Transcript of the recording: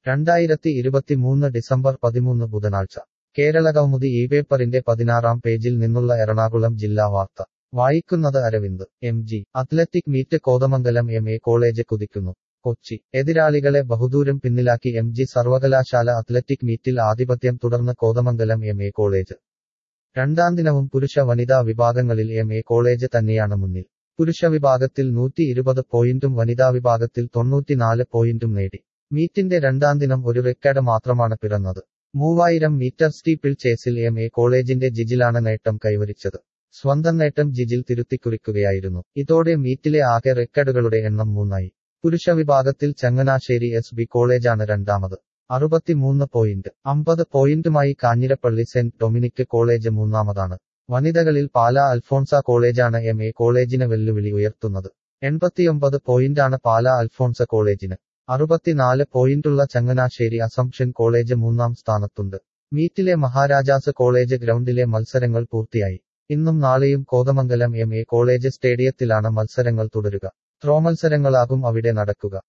രണ്ടായിരത്തി ഇരുപത്തിമൂന്ന് ഡിസംബർ പതിമൂന്ന് ബുധനാഴ്ച കേരളകൗമുദി ഈ പേപ്പറിന്റെ പതിനാറാം പേജിൽ നിന്നുള്ള എറണാകുളം ജില്ലാ വാർത്ത വായിക്കുന്നത് Aravind M G athletic meet Kothamangalam M A college കുതിക്കുന്നു കൊച്ചി എതിരാളികളെ ബഹുദൂരം പിന്നിലാക്കി എം ജി സർവകലാശാല അത്ലറ്റിക് മീറ്റിൽ ആധിപത്യം തുടർന്ന് കോതമംഗലം എം എ കോളേജ് രണ്ടാം ദിനവും പുരുഷ വനിതാ വിഭാഗങ്ങളിൽ എം എ കോളേജ് തന്നെയാണ് മുന്നിൽ പുരുഷ വിഭാഗത്തിൽ നൂറ്റി ഇരുപത് പോയിന്റും വനിതാ വിഭാഗത്തിൽ തൊണ്ണൂറ്റിനാല് പോയിന്റും നേടി മീറ്റിന്റെ രണ്ടാം ദിനം ഒരു റെക്കോർഡ് മാത്രമാണ് പിറന്നത് മൂവായിരം മീറ്റർ സ്റ്റീപ്പിൾ ചേസിൽ എം എ കോളേജിന്റെ ജിജിലാണ് നേട്ടം കൈവരിച്ചത് സ്വന്തം നേട്ടം ജിജിൽ തിരുത്തിക്കുറിക്കുകയായിരുന്നു ഇതോടെ മീറ്റിലെ ആകെ റെക്കോർഡുകളുടെ എണ്ണം മൂന്നായി പുരുഷ വിഭാഗത്തിൽ ചങ്ങനാശ്ശേരി എസ് ബി കോളേജാണ് രണ്ടാമത് അറുപത്തിമൂന്ന് പോയിന്റ് അമ്പത് പോയിന്റുമായി കാഞ്ഞിരപ്പള്ളി സെന്റ് ഡൊമിനിക് കോളേജ് മൂന്നാമതാണ് വനിതകളിൽ പാല അൽഫോൺസ കോളേജാണ് എം എ കോളേജിന് വെല്ലുവിളി ഉയർത്തുന്നത് എൺപത്തിയൊമ്പത് പോയിന്റാണ് പാല അൽഫോൺസ കോളേജിന് അറുപത്തിനാല് പോയിന്റുള്ള ചങ്ങനാശ്ശേരി അസംഷൻ കോളേജ് മൂന്നാം സ്ഥാനത്തുണ്ട് മീറ്റിലെ മഹാരാജാസ് കോളേജ് ഗ്രൗണ്ടിലെ മത്സരങ്ങൾ പൂർത്തിയായി ഇന്നും നാളെയും കോതമംഗലം എം എ കോളേജ് സ്റ്റേഡിയത്തിലാണ് മത്സരങ്ങൾ തുടരുക ത്രോ മത്സരങ്ങളാകും അവിടെ നടക്കുക